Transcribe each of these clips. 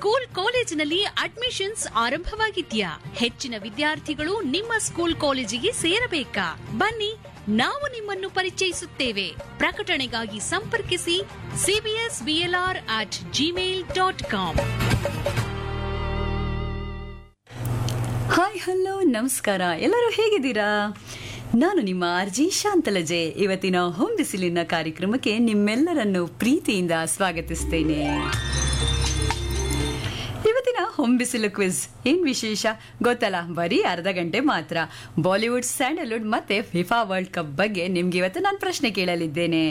school ಕಾಲೇಜಿನಲ್ಲಿ admissions ಆರಂಭವಾಗಿದ್ಯಾ ಹೆಚ್ಚಿನ ವಿದ್ಯಾರ್ಥಿಗಳು ನಿಮ್ಮ ಸ್ಕೂಲ್ ಕಾಲೇಜಿಗೆ ಸೇರಬೇಕಾ ಬನ್ನಿ ನಾವು ನಿಮ್ಮನ್ನು ಪರಿಚಯಿಸುತ್ತೇವೆ ಪ್ರಕಟಣೆಗಾಗಿ ಸಂಪರ್ಕಿಸಿ CBS BLR at Gmail dot com hi hello ನಮಸ್ಕಾರ ಎಲ್ಲರೂ ಹೇಗಿದ್ದೀರಾ ನಾನು ನಿಮ್ಮ ಆರ್ಜಿ ಶಾಂತಲಜೆ ಇವತ್ತಿನ ಹೋಮ್ ಬಿಸಿಲಿನ ಕಾರ್ಯಕ್ರಮಕ್ಕೆ ನಿಮ್ಮೆಲ್ಲರನ್ನು ಪ್ರೀತಿಯಿಂದ ಸ್ವಾಗತಿಸ್ತೇನೆ ಇವತ್ತಿನ ಹೋಮ್ ಬಿಸಿಲು ಕ್ವಿಜ್ ಏನ್ ವಿಶೇಷ ಗೊತ್ತಲ್ಲ ಬರೀ ಅರ್ಧ ಗಂಟೆ ಮಾತ್ರ ಬಾಲಿವುಡ್ ಸ್ಯಾಂಡಲ್ವುಡ್ ಮತ್ತೆ ಫಿಫಾ ವರ್ಲ್ಡ್ ಕಪ್ ಬಗ್ಗೆ ನಿಮ್ಗೆ ಇವತ್ತು ನಾನು ಪ್ರಶ್ನೆ ಕೇಳಲಿದ್ದೇನೆ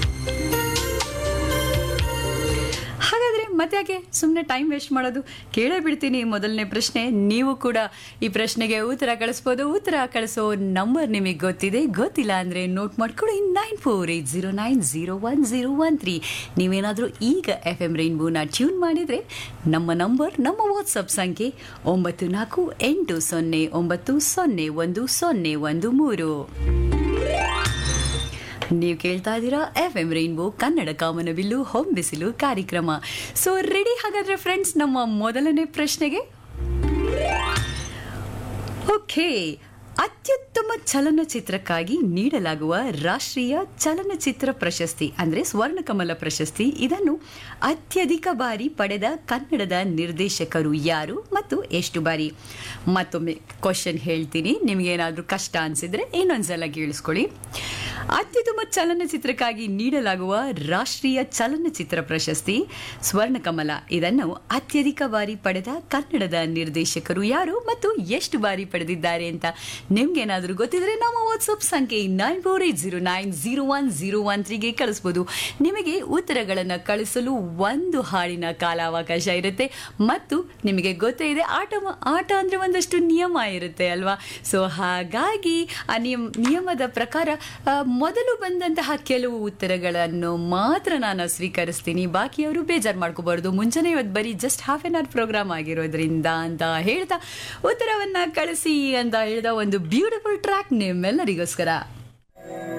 ಹಾಗಾದ್ರೆ ಮತ್ತೆ ಯಾಕೆ ಸುಮ್ಮನೆ ಟೈಮ್ ವೇಸ್ಟ್ ಮಾಡೋದು ಕೇಳೇ ಬಿಡ್ತೀನಿ ಮೊದಲನೇ ಪ್ರಶ್ನೆ ನೀವು ಕೂಡ ಈ ಪ್ರಶ್ನೆಗೆ ಉತ್ತರ ಕಳಿಸ್ಬೋದು ಉತ್ತರ ಕಳಿಸೋ ನಂಬರ್ ನಿಮಗೆ ಗೊತ್ತಿದೆ ಗೊತ್ತಿಲ್ಲ ಅಂದ್ರೆ ನೋಟ್ ಮಾಡ್ಕೊಳ್ಳಿ nine four eight zero nine zero one zero one three ನೀವೇನಾದರೂ ಈಗ ಎಫ್ ಎಂ ರೈನ್ಬೋನ ಟ್ಯೂನ್ ಮಾಡಿದರೆ ನಮ್ಮ ನಂಬರ್ ನಮ್ಮ ವಾಟ್ಸಪ್ ಸಂಖ್ಯೆ ಒಂಬತ್ತು ನಾಲ್ಕು ಎಂಟು ಸೊನ್ನೆ ಒಂಬತ್ತು ಸೊನ್ನೆ ಒಂದು ಸೊನ್ನೆ ಒಂದು ಮೂರು ನೀವು ಕೇಳ್ತಾ ಇದ್ದೀರಾ ಎಫ್ ಎಂ ರೈನ್ಬೋ ಕನ್ನಡ ಕಾಮನಬಿಲ್ಲು ಹೊಂ ಬಿಸಿಲು ಕಾರ್ಯಕ್ರಮ ಸೊ ರೆಡಿ ಹಾಗಾದ್ರೆ ಫ್ರೆಂಡ್ಸ್ ನಮ್ಮ ಮೊದಲನೇ ಪ್ರಶ್ನೆಗೆ ಓಕೆ ಅತ್ಯುತ್ತಮ ಚಲನಚಿತ್ರಕ್ಕಾಗಿ ನೀಡಲಾಗುವ ರಾಷ್ಟ್ರೀಯ ಚಲನಚಿತ್ರ ಪ್ರಶಸ್ತಿ ಅಂದರೆ ಸ್ವರ್ಣಕಮಲ ಪ್ರಶಸ್ತಿ ಇದನ್ನು ಅತ್ಯಧಿಕ ಬಾರಿ ಪಡೆದ ಕನ್ನಡದ ನಿರ್ದೇಶಕರು ಯಾರು ಮತ್ತು ಎಷ್ಟು ಬಾರಿ ಮತ್ತೊಮ್ಮೆ ಕ್ವಶನ್ ಹೇಳ್ತೀನಿ ನಿಮಗೇನಾದರೂ ಕಷ್ಟ ಅನಿಸಿದ್ರೆ ಇನ್ನೊಂದ್ಸಲ ಕೇಳಿಸ್ಕೊಳ್ಳಿ ಅತ್ಯುತ್ತಮ ಚಲನಚಿತ್ರಕ್ಕಾಗಿ ನೀಡಲಾಗುವ ರಾಷ್ಟ್ರೀಯ ಚಲನಚಿತ್ರ ಪ್ರಶಸ್ತಿ ಸ್ವರ್ಣಕಮಲ ಇದನ್ನು ಅತ್ಯಧಿಕ ಬಾರಿ ಪಡೆದ ಕನ್ನಡದ ನಿರ್ದೇಶಕರು ಯಾರು ಮತ್ತು ಎಷ್ಟು ಬಾರಿ ಪಡೆದಿದ್ದಾರೆ ಅಂತ ನಿಮ್ಗೇನಾದರೂ ಗೊತ್ತಿದ್ರೆ ನಮ್ಮ ವಾಟ್ಸಪ್ ಸಂಖ್ಯೆ nine four eight zero nine zero one zero one ತ್ರೀಗೆ ಕಳಿಸ್ಬೋದು ನಿಮಗೆ ಉತ್ತರಗಳನ್ನು ಕಳಿಸಲು ಒಂದು ಹಾಡಿನ ಕಾಲಾವಕಾಶ ಇರುತ್ತೆ ಮತ್ತು ನಿಮಗೆ ಗೊತ್ತೇ ಇದೆ ಆಟ ಆಟ ಅಂದರೆ ಒಂದಷ್ಟು ನಿಯಮ ಇರುತ್ತೆ ಅಲ್ವಾ ಸೊ ಹಾಗಾಗಿ ಆ ನಿಯಮ ನಿಯಮದ ಪ್ರಕಾರ ಆ, ಮೊದಲು ಬಂದಂತಹ ಕೆಲವು ಉತ್ತರಗಳನ್ನು ಮಾತ್ರ ನಾನು ಸ್ವೀಕರಿಸ್ತೀನಿ ಬಾಕಿಯವರು ಬೇಜಾರು ಮಾಡ್ಕೋಬಾರ್ದು ಮುಂಚೆನೇ ಇವತ್ತು ಬರೀ just half an hour program ಆಗಿರೋದ್ರಿಂದ ಅಂತ ಹೇಳ್ತಾ ಉತ್ತರವನ್ನ ಕಳಿಸಿ ಅಂತ ಹೇಳಿದ ಒಂದು ಬ್ಯೂಟಿಫುಲ್ ಟ್ರ್ಯಾಕ್ ನಿಮ್ಮೆಲ್ಲರಿಗೋಸ್ಕರ